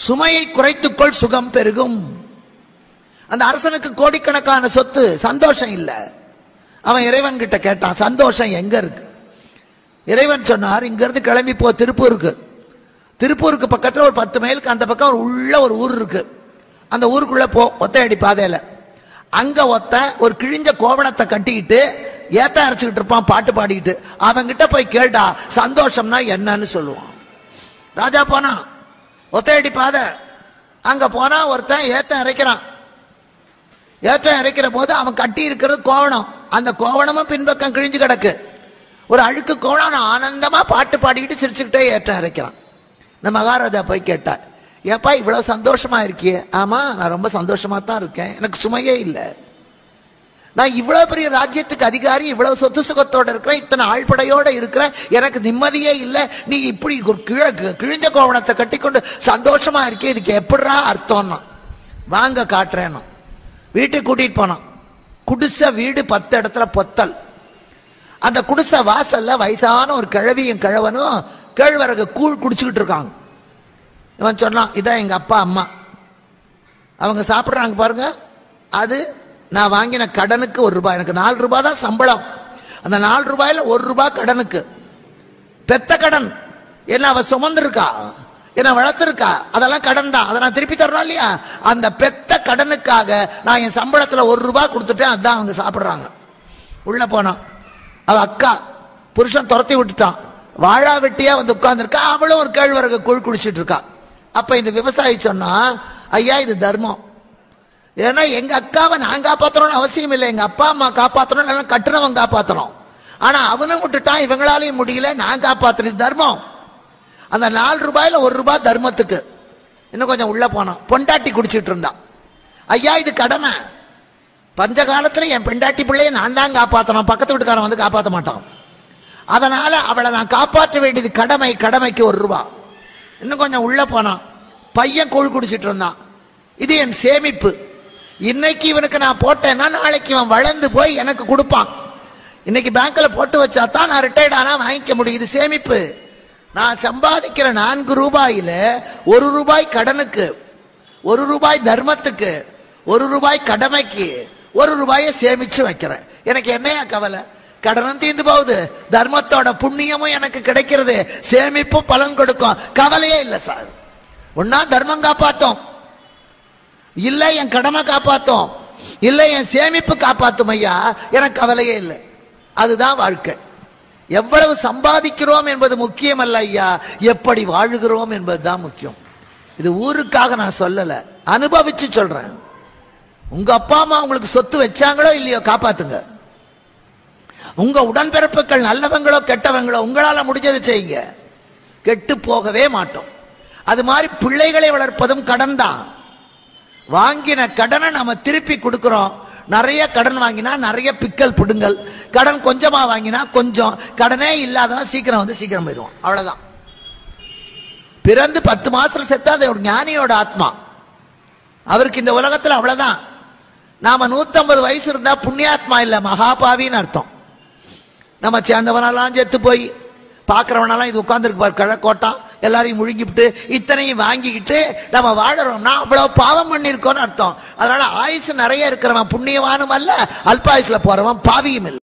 சுமையை குறைத்துக்கொள் சுகம் பெருகும் அந்த அரசனுக்கு கோடிக்கணக்கான சொத்து சந்தோஷம் இல்ல அவன் இறைவன் கிட்ட கேட்டான் சந்தோஷம் எங்க இருக்கு இறைவன் சொன்னார் இங்க இருந்து கிளம்பி போ திருப்பூருக்கு திருப்பூருக்கு பக்கத்துல ஒரு பத்து மைலுக்கு அந்த பக்கம் ஒரு உள்ள ஒரு ஊர் இருக்கு அந்த ஊருக்குள்ள போ ஒத்தையடி பாதையில அங்க ஒத்த ஒரு கிழிஞ்ச கோவணத்தை கட்டிக்கிட்டு ஏத்த அரைச்சுக்கிட்டு இருப்பான் பாட்டு பாடிக்கிட்டு அவன்கிட்ட போய் கேட்டா சந்தோஷம்னா என்னன்னு சொல்லுவான் ராஜா போனா ஒத்தையடி பாதை அங்க போனா ஒருத்தன் ஏத்த அரைக்கிறான் ஏற்றம் இறைக்கிற போது அவன் கட்டி இருக்கிறது கோவணம் அந்த கோவணமும் பின்பக்கம் கிழிஞ்சு கிடக்கு ஒரு அழுக்கு கோவணம் அவன் ஆனந்தமா பாட்டு பாடிக்கிட்டு சிரிச்சுக்கிட்டே ஏற்றம் இறைக்கிறான் இந்த மகாராஜா போய் கேட்டார் ஏப்பா இவ்வளவு சந்தோஷமா இருக்கியே ஆமா நான் ரொம்ப சந்தோஷமா தான் இருக்கேன் எனக்கு சுமையே இல்லை நான் இவ்வளவு பெரிய ராஜ்யத்துக்கு அதிகாரி இவ்வளவு சொத்து சுகத்தோட இருக்கிறேன் இத்தனை ஆழ்படையோட இருக்கிறேன் எனக்கு நிம்மதியே இல்லை நீ இப்படி ஒரு கிழ- கிழிஞ்ச கோவணத்தை கட்டிக்கொண்டு சந்தோஷமா இருக்கே இதுக்கு எப்படிரா அர்த்தம்னா வாங்க காட்டுறேன்னு வீட்டுக்கு கூட்டிட்டு போனான் குடிசை வீடு பத்து இடத்துல பொத்தல் அந்த குடிசை வாசல்ல வயசான ஒரு கிழவியும் கிழவனும் கேழ்வரகு கூழ் குடிச்சுக்கிட்டு இருக்காங்க இவன் சொன்னான் இதான் எங்க அப்பா அம்மா அவங்க சாப்பிடுறாங்க பாருங்க அது நான் வாங்கின கடனுக்கு ஒரு ரூபாய் எனக்கு நாலு ரூபாய் தான் சம்பளம் அந்த நாலு ரூபாயில ஒரு ரூபாய் கடனுக்கு பெத்த கடன் என்ன அவ சுமந்திருக்கா என்ன வளர்த்திருக்கா அதெல்லாம் கடன் தான் அதை நான் திருப்பி தரணும் இல்லையா அந்த பெத்த கடனுக்காக நான் என் சம்பளத்துல ஒரு ரூபாய் கொடுத்துட்டேன் அதான் அவங்க சாப்பிடுறாங்க உள்ள போனான் அவ அக்கா புருஷன் துரத்தி விட்டுட்டான் வாழா வெட்டியா வந்து உட்கார்ந்துருக்கா அவளும் ஒரு கேழ்வரகு கூழ் குடிச்சிட்டு இருக்கா அப்ப இந்த விவசாயி சொன்னா ஐயா இது தர்மம் ஏன்னா எங்க அக்காவை நான் காப்பாத்தணும்னு அவசியம் இல்லை எங்க அப்பா அம்மா காப்பாத்தணும் இல்லைன்னா கட்டுறவன் காப்பாத்தணும் ஆனா அவனும் விட்டுட்டான் இவங்களாலையும் முடியல நான் காப்பாத்துறது இது தர்மம் அந்த நாலு ரூபாயில ஒரு ரூபாய் தர்மத்துக்கு இன்னும் கொஞ்சம் உள்ள போனான் பொண்டாட்டி குடிச்சிட்டு இருந்தான் ஐயா இது கடமை பஞ்ச காலத்துல என் பெண்டாட்டி பிள்ளைய நான் தான் காப்பாத்தணும் பக்கத்து வீட்டுக்காரன் வந்து காப்பாத்த மாட்டான் அதனால அவளை நான் காப்பாற்ற வேண்டியது கடமை கடமைக்கு ஒரு ரூபா இன்னும் கொஞ்சம் உள்ள போனான் பையன் கூழ் குடிச்சிட்டு இருந்தான் இது என் சேமிப்பு இன்னைக்கு இவனுக்கு நான் போட்டேன்னா நாளைக்கு இவன் வளர்ந்து போய் எனக்கு கொடுப்பான் இன்னைக்கு பேங்க்ல போட்டு வச்சா தான் நான் ரிட்டையர்ட் ஆனா வாங்கிக்க முடியும் இது சேமிப்பு நான் சம்பாதிக்கிற நான்கு ரூபாயில ஒரு ரூபாய் கடனுக்கு ஒரு ரூபாய் தர்மத்துக்கு ஒரு ரூபாய் கடமைக்கு ஒரு ரூபாயை சேமிச்சு வைக்கிறேன் எனக்கு என்னையா கவலை கடனும் தீர்ந்து போகுது தர்மத்தோட புண்ணியமும் எனக்கு கிடைக்கிறது சேமிப்பும் பலன் கொடுக்கும் கவலையே இல்லை சார் ஒன்னா தர்மம் காப்பாத்தோம் இல்ல என் கடமை காப்பாத்தும் இல்ல என் சேமிப்பு காப்பாத்தும் ஐயா எனக்கு கவலையே இல்லை அதுதான் வாழ்க்கை எவ்வளவு சம்பாதிக்கிறோம் என்பது முக்கியம் அல்ல ஐயா எப்படி வாழுகிறோம் என்பதுதான் முக்கியம் இது ஊருக்காக நான் சொல்லல அனுபவிச்சு சொல்றேன் உங்க அப்பா அம்மா உங்களுக்கு சொத்து வச்சாங்களோ இல்லையோ காப்பாத்துங்க உங்க உடன்பிறப்புகள் நல்லவங்களோ கெட்டவங்களோ உங்களால முடிஞ்சதை செய்யுங்க கெட்டு போகவே மாட்டோம் அது மாதிரி பிள்ளைகளை வளர்ப்பதும் கடன் தான் வாங்கின கடனை நம்ம திருப்பி கொடுக்கிறோம் நிறைய கடன் வாங்கினா நிறைய பிக்கல் பிடுங்கல் கடன் கொஞ்சமா வாங்கினா கொஞ்சம் கடனே இல்லாதவன் சீக்கிரம் வந்து சீக்கிரம் போயிடுவான் அவ்வளவுதான் பிறந்து பத்து மாசத்துல செத்தா அது ஒரு ஞானியோட ஆத்மா அவருக்கு இந்த உலகத்துல அவ்வளவுதான் நாம 150 வயசு இருந்தா புண்ணியாத்மா இல்ல மகாபாவின்னு அர்த்தம் நம்ம சேர்ந்தவனெல்லாம் செத்து போய் பார்க்கறவனெல்லாம் இது உட்கார்ந்துருக்கு பாரு கிழக்கோட்டம் எல்லாரையும் முழுங்கிவிட்டு இத்தனையும் வாங்கிக்கிட்டு நம்ம வாழறோம்னா அவ்வளவு பாவம் பண்ணியிருக்கோம்னு அர்த்தம் அதனால ஆயுசு நிறைய இருக்கிறவன் புண்ணியவானும் அல்ல அல்பாயுசுல போறவன் பாவியும் இல்லை